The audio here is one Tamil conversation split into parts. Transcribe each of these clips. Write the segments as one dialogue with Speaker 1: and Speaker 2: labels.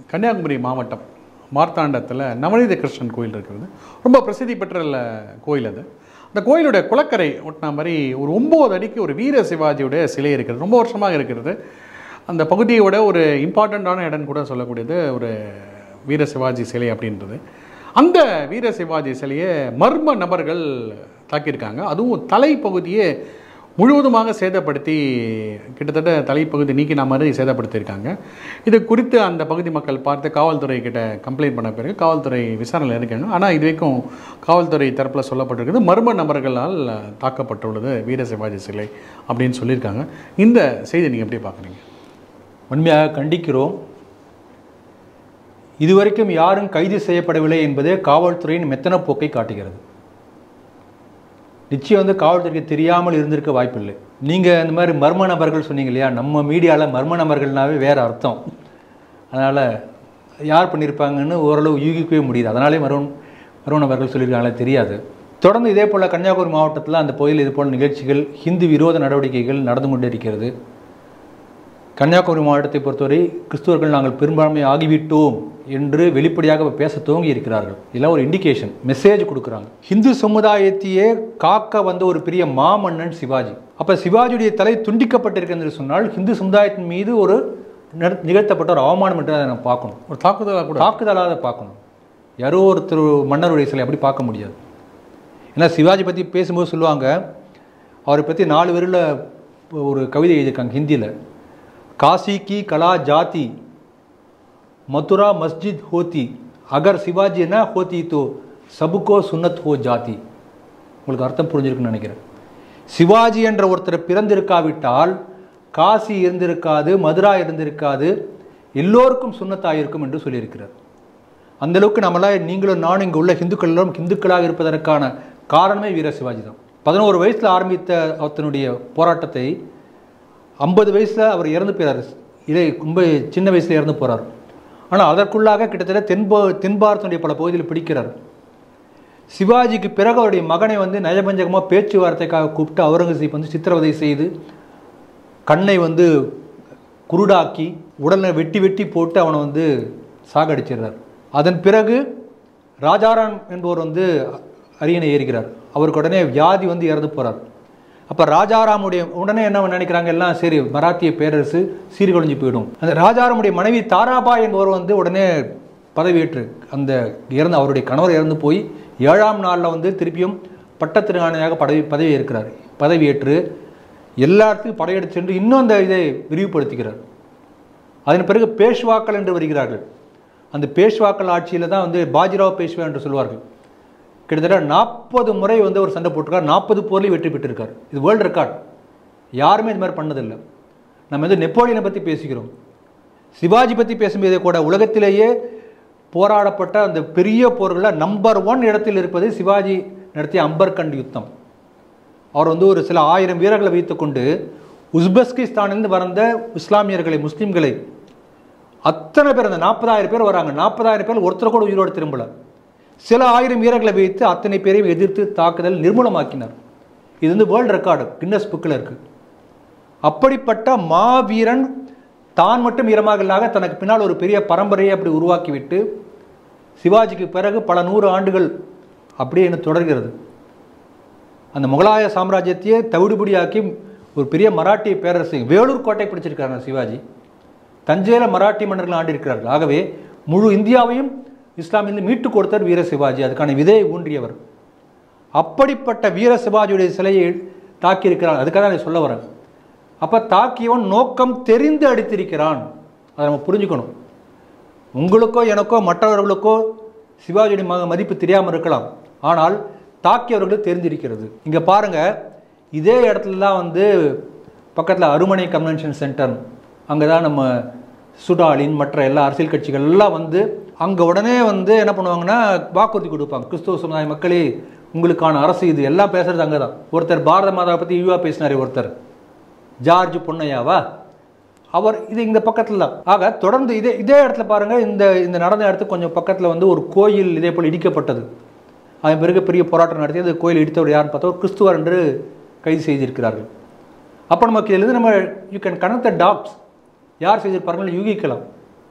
Speaker 1: கன்னியாகுமரி மாவட்டம் மார்த்தாண்டத்தில் நவநீத கிருஷ்ணன் கோயில் இருக்கிறது ரொம்ப பிரசித்தி பெற்ற ல- கோயில் அது அந்த கோயிலுடைய குளக்கரை ஒட்டின மாதிரி ஒரு ஒம்பது அடிக்கு ஒரு வீர சிவாஜியுடைய சிலை இருக்கிறது ரொம்ப வருஷமாக இருக்கிறது அந்த பகுதியோட ஒரு இம்பார்ட்டண்ட்டான இடம் கூட சொல்லக்கூடியது ஒரு வீர சிவாஜி சிலை அப்படின்றது அந்த வீர சிவாஜி சிலையை மர்ம நபர்கள் தாக்கியிருக்காங்க அதுவும் தலைப்பகுதியே முழுவதுமாக சேதப்படுத்தி கிட்டத்தட்ட தலைப்பகுதி நீக்கின மாதிரி சேதப்படுத்தியிருக்காங்க இது குறித்து அந்த பகுதி மக்கள் பார்த்து காவல்துறை கிட்ட கம்ப்ளைண்ட் பண்ண பிறகு காவல்துறை விசாரணையில் இருக்காங்க ஆனால் இது வரைக்கும் காவல்துறை தரப்பில் சொல்லப்பட்டிருக்கிறது மர்ம நபர்களால் தாக்கப்பட்டுள்ளது வீர சிவாஜி சிலை அப்படின்னு சொல்லியிருக்காங்க இந்த செய்தி நீங்கள் எப்படி பார்க்குறீங்க
Speaker 2: உண்மையாக கண்டிக்கிறோம் இதுவரைக்கும் யாரும் கைது செய்யப்படவில்லை என்பதே காவல்துறையின் மெத்தன போக்கை காட்டுகிறது நிச்சயம் வந்து காவல்துறைக்கு தெரியாமல் இருந்திருக்க வாய்ப்பில்லை நீங்கள் இந்த மாதிரி மர்ம நபர்கள் சொன்னீங்க இல்லையா நம்ம மீடியாவில் மர்ம நபர்கள்னாவே வேறு அர்த்தம் அதனால் யார் பண்ணியிருப்பாங்கன்னு ஓரளவு யூகிக்கவே முடியுது அதனாலே மர்ம மர்ம நபர்கள் சொல்லியிருக்காங்களே தெரியாது தொடர்ந்து இதே போல் கன்னியாகுமரி மாவட்டத்தில் அந்த பகுதியில் இது போல் நிகழ்ச்சிகள் ஹிந்து விரோத நடவடிக்கைகள் நடந்து கொண்டே இருக்கிறது கன்னியாகுமரி மாவட்டத்தை பொறுத்தவரை கிறிஸ்துவர்கள் நாங்கள் பெரும்பான்மை ஆகிவிட்டோம் என்று வெளிப்படையாக பேச துவங்கி இருக்கிறார்கள் இதெல்லாம் ஒரு இண்டிகேஷன் மெசேஜ் கொடுக்குறாங்க ஹிந்து சமுதாயத்தையே காக்க வந்த ஒரு பெரிய மாமன்னன் சிவாஜி அப்ப சிவாஜியுடைய தலை துண்டிக்கப்பட்டிருக்கிறது என்று சொன்னால் ஹிந்து சமுதாயத்தின் மீது ஒரு நட- நிகழ்த்தப்பட்ட ஒரு அவமானம் என்று அதை நம்ம பார்க்கணும்
Speaker 1: ஒரு தாக்குதலாக கூட
Speaker 2: தாக்குதலாக அதை பார்க்கணும் யாரோ ஒருத்தர் மன்னருடைய சிலை அப்படி பார்க்க முடியாது ஏன்னா சிவாஜி பற்றி பேசும்போது சொல்லுவாங்க அவரை பற்றி நாலு பேரில் ஒரு கவிதை எழுதியிருக்காங்க ஹிந்தியில் காசி கி கலா ஜாதி மதுரா மஸ்ஜித் ஹோத்தி அகர் சிவாஜி என்ன ஹோத்தி தோ சபுக்கோ சுன்னத் ஹோ ஜாதி உங்களுக்கு அர்த்தம் புரிஞ்சிருக்குன்னு நினைக்கிறேன் சிவாஜி என்ற ஒருத்தர் பிறந்திருக்காவிட்டால் காசி இருந்திருக்காது மதுரா இருந்திருக்காது எல்லோருக்கும் சுண்ணத்தாயிருக்கும் என்று சொல்லியிருக்கிறார் அந்த அளவுக்கு நம்மளா நீங்களும் நானும் இங்கே உள்ள ஹிந்துக்கள் எல்லோரும் ஹிந்துக்களாக இருப்பதற்கான காரணமே வீர சிவாஜி தான் பதினோரு வயசில் ஆரம்பித்த அவத்தனுடைய போராட்டத்தை ஐம்பது வயசில் அவர் இறந்து போயிறாரு இதே ரொம்ப சின்ன வயசில் இறந்து போகிறார் ஆனால் அதற்குள்ளாக கிட்டத்தட்ட தென்பா தென் பாரதனுடைய பல பகுதியில் பிடிக்கிறார் சிவாஜிக்கு பிறகு அவருடைய மகனை வந்து நயபஞ்சகமாக பேச்சுவார்த்தைக்காக கூப்பிட்டு அவுரங்கசீப் வந்து சித்திரவதை செய்து கண்ணை வந்து குருடாக்கி உடலை வெட்டி வெட்டி போட்டு அவனை வந்து சாகடிச்சிடுறார் அதன் பிறகு ராஜாராம் என்பவர் வந்து அரியணை ஏறுகிறார் அவருக்கு உடனே வியாதி வந்து இறந்து போகிறார் அப்போ ராஜாராமுடைய உடனே என்ன நினைக்கிறாங்க எல்லாம் சரி மராத்திய பேரரசு சீர்குலைஞ்சு போயிடும் அந்த ராஜாராமுடைய மனைவி தாராபாய் என்பவர் வந்து உடனே பதவியேற்று அந்த இறந்து அவருடைய கணவர் இறந்து போய் ஏழாம் நாளில் வந்து திருப்பியும் பட்டத்திருநாணையாக பதவி பதவி ஏற்கிறார் பதவியேற்று எல்லா இடத்துக்கும் படையெடுத்து சென்று இன்னும் அந்த இதை விரிவுபடுத்துகிறார் அதன் பிறகு பேஷ்வாக்கள் என்று வருகிறார்கள் அந்த பேஷ்வாக்கள் ஆட்சியில் தான் வந்து பாஜிராவ் பேஷ்வா என்று சொல்வார்கள் கிட்டத்தட்ட நாற்பது முறை வந்து ஒரு சண்டை போட்டிருக்கார் நாற்பது போர்லையும் வெற்றி பெற்றிருக்கார் இது வேர்ல்டு ரெக்கார்ட் யாருமே இது மாதிரி பண்ணதில்லை நம்ம வந்து நெப்போலியனை பற்றி பேசுகிறோம் சிவாஜி பற்றி பேசும்போதே கூட உலகத்திலேயே போராடப்பட்ட அந்த பெரிய போர்களில் நம்பர் ஒன் இடத்தில் இருப்பது சிவாஜி நடத்திய அம்பர்கண்ட் யுத்தம் அவர் வந்து ஒரு சில ஆயிரம் வீரர்களை வைத்துக்கொண்டு உஸ்பெஸ்கிஸ்தானிலிருந்து வந்த இஸ்லாமியர்களை முஸ்லீம்களை அத்தனை பேர் அந்த நாற்பதாயிரம் பேர் வராங்க நாற்பதாயிரம் பேர் ஒருத்தர் கூட உயிரோடு திரும்பல சில ஆயிரம் வீரர்களை வைத்து அத்தனை பேரையும் எதிர்த்து தாக்குதல் நிர்மூலமாக்கினார் இது வந்து வேர்ல்டு ரெக்கார்டு கின்னஸ் புக்கில் இருக்கு அப்படிப்பட்ட மாவீரன் தான் மட்டும் வீரமாக இல்லாத தனக்கு பின்னால் ஒரு பெரிய பரம்பரையை அப்படி உருவாக்கிவிட்டு சிவாஜிக்கு பிறகு பல நூறு ஆண்டுகள் அப்படியே இன்னும் தொடர்கிறது அந்த முகலாய சாம்ராஜ்யத்தையே தவிடுபடியாக்கி ஒரு பெரிய மராட்டிய பேரரசு வேலூர் கோட்டை பிடிச்சிருக்காங்க சிவாஜி தஞ்சையில் மராட்டி மன்னர்கள் ஆண்டிருக்கிறார்கள் ஆகவே முழு இந்தியாவையும் இஸ்லாமிலிருந்து மீட்டு கொடுத்தார் வீர சிவாஜி அதுக்கான விதையை ஊன்றியவர் அப்படிப்பட்ட வீர சிவாஜியுடைய சிலையை தாக்கியிருக்கிறார் அதுக்காக தான் நான் சொல்ல வரேன் அப்போ தாக்கியவன் நோக்கம் தெரிந்து அடித்திருக்கிறான் அதை நம்ம புரிஞ்சுக்கணும் உங்களுக்கோ எனக்கோ மற்றவர்களுக்கோ சிவாஜியுடைய ம மதிப்பு தெரியாமல் இருக்கலாம் ஆனால் தாக்கியவர்களுக்கு தெரிஞ்சிருக்கிறது இங்கே பாருங்க இதே இடத்துல தான் வந்து பக்கத்தில் அருமனை கன்வென்ஷன் சென்டர் அங்கே தான் நம்ம சுடாலின் மற்ற எல்லா அரசியல் கட்சிகள் எல்லாம் வந்து அங்கே உடனே வந்து என்ன பண்ணுவாங்கன்னா வாக்குறுதி கொடுப்பாங்க கிறிஸ்துவ சமுதாய மக்களே உங்களுக்கான அரசு இது எல்லாம் பேசுறது அங்கே தான் ஒருத்தர் பாரத மாதாவை பற்றி இழிவாக பேசினார் ஒருத்தர் ஜார்ஜ் பொன்னையாவா அவர் இது இந்த பக்கத்தில் தான் ஆக தொடர்ந்து இதே இதே இடத்துல பாருங்க இந்த இந்த நடந்த இடத்துக்கு கொஞ்சம் பக்கத்தில் வந்து ஒரு கோயில் இதே போல் இடிக்கப்பட்டது அதன் பிறகு பெரிய போராட்டம் நடத்தி அந்த கோயில் இடித்தவர் யாருன்னு பார்த்தா ஒரு கிறிஸ்துவர் என்று கைது செய்திருக்கிறார்கள் அப்போ நமக்கு இதிலிருந்து நம்ம you can connect the dots யார் செய்திருப்பார்கள் யூகிக்கலாம்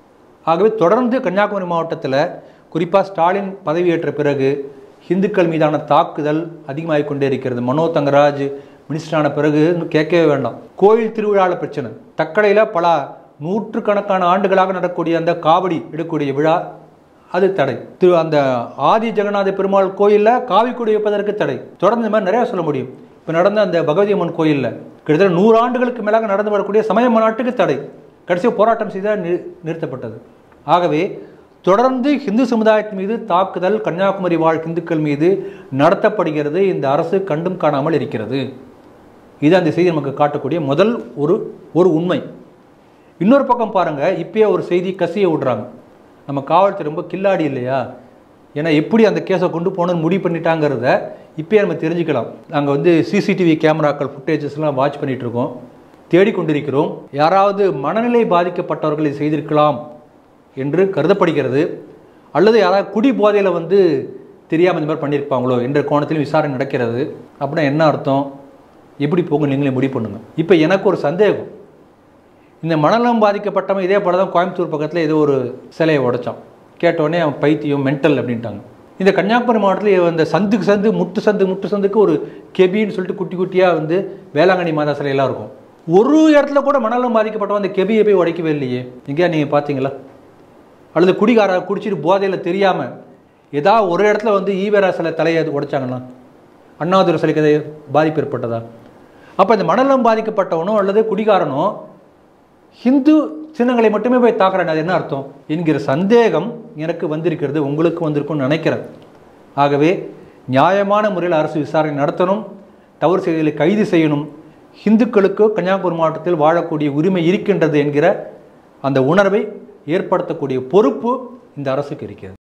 Speaker 2: ஆகவே தொடர்ந்து கன்னியாகுமரி மாவட்டத்தில் குறிப்பாக ஸ்டாலின் பதவியேற்ற பிறகு இந்துக்கள் மீதான தாக்குதல் அதிகமாகிக் கொண்டே இருக்கிறது மனோ தங்கராஜ் மினிஸ்டரான பிறகு இன்னும் கேட்கவே வேண்டாம் கோயில் திருவிழாவில் பிரச்சனை தக்கடையில் பல நூற்றுக்கணக்கான ஆண்டுகளாக நடக்கக்கூடிய அந்த காவடி எடுக்கக்கூடிய விழா அது தடை திரு அந்த ஆதி ஜெகநாத பெருமாள் கோயிலில் காவி கொடி வைப்பதற்கு தடை தொடர்ந்து இந்த மாதிரி நிறையா சொல்ல முடியும் இப்போ நடந்த அந்த பகவதி அம்மன் கோயிலில் கிட்டத்தட்ட நூறு ஆண்டுகளுக்கு மேலாக நடந்து வரக்கூடிய சமய மாநாட்டுக்கு தடை கடைசியாக போராட்டம் செய்தால் நி நிறுத்தப்பட்டது ஆகவே தொடர்ந்து இந்து சமுதாயத்தின் மீது தாக்குதல் கன்னியாகுமரி வாழ் இந்துக்கள் மீது நடத்தப்படுகிறது இந்த அரசு கண்டும் காணாமல் இருக்கிறது இது அந்த செய்தி நமக்கு காட்டக்கூடிய முதல் ஒரு ஒரு உண்மை இன்னொரு பக்கம் பாருங்க இப்பயே ஒரு செய்தி கசிய விடுறாங்க நம்ம காவல்துறை ரொம்ப கில்லாடி இல்லையா ஏன்னா எப்படி அந்த கேஸை கொண்டு போகணும்னு முடிவு பண்ணிட்டாங்கிறத இப்பயே நம்ம தெரிஞ்சுக்கலாம் நாங்கள் வந்து சிசிடிவி கேமராக்கள் ஃபுட்டேஜஸ்லாம் வாட்ச் பண்ணிட்டு இருக்கோம் தேடிக்கொண்டிருக்கிறோம் யாராவது மனநிலை பாதிக்கப்பட்டவர்கள் இதை செய்திருக்கலாம் என்று கருதப்படுகிறது அல்லது யாராவது குடி போதையில் வந்து தெரியாமல் இந்த மாதிரி பண்ணியிருப்பாங்களோ என்ற கோணத்திலும் விசாரணை நடக்கிறது அப்படின்னா என்ன அர்த்தம் எப்படி போகும் நீங்களே முடிவு பண்ணுங்க இப்போ எனக்கு ஒரு சந்தேகம் இந்த மனநலம் பாதிக்கப்பட்டவன் இதே போல தான் கோயம்புத்தூர் பக்கத்தில் ஏதோ ஒரு சிலையை உடைச்சான் கேட்டோடனே அவன் பைத்தியம் மென்டல் அப்படின்ட்டாங்க இந்த கன்னியாகுமரி மாவட்டத்தில் இந்த சந்துக்கு சந்து முட்டு சந்து முட்டு சந்துக்கு ஒரு கெபின்னு சொல்லிட்டு குட்டி குட்டியாக வந்து வேளாங்கண்ணி மாதா சிலையெல்லாம் இருக்கும் ஒரு இடத்துல கூட மனநலம் பாதிக்கப்பட்டவன் அந்த கெபியை போய் உடைக்கவே இல்லையே எங்கேயா நீங்கள் பார்த்தீங்களா அல்லது குடிகார குடிச்சிட்டு போதையில் தெரியாமல் ஏதாவது ஒரு இடத்துல வந்து ஈவேரா சிலை தலையை உடைச்சாங்கன்னா அண்ணாதுரை சிலைக்கு எதாவது பாதிப்பு ஏற்பட்டதா அப்போ இந்த மனநலம் பாதிக்கப்பட்டவனோ அல்லது குடிகாரனோ ஹிந்து சின்னங்களை மட்டுமே போய் தாக்குறாங்க அது என்ன அர்த்தம் என்கிற சந்தேகம் எனக்கு வந்திருக்கிறது உங்களுக்கு வந்திருக்கும்னு நினைக்கிறேன் ஆகவே நியாயமான முறையில் அரசு விசாரணை நடத்தணும் தவறு செய்திகளை கைது செய்யணும் இந்துக்களுக்கு கன்னியாகுமரி மாவட்டத்தில் வாழக்கூடிய உரிமை இருக்கின்றது என்கிற அந்த உணர்வை ஏற்படுத்தக்கூடிய பொறுப்பு இந்த அரசுக்கு இருக்கிறது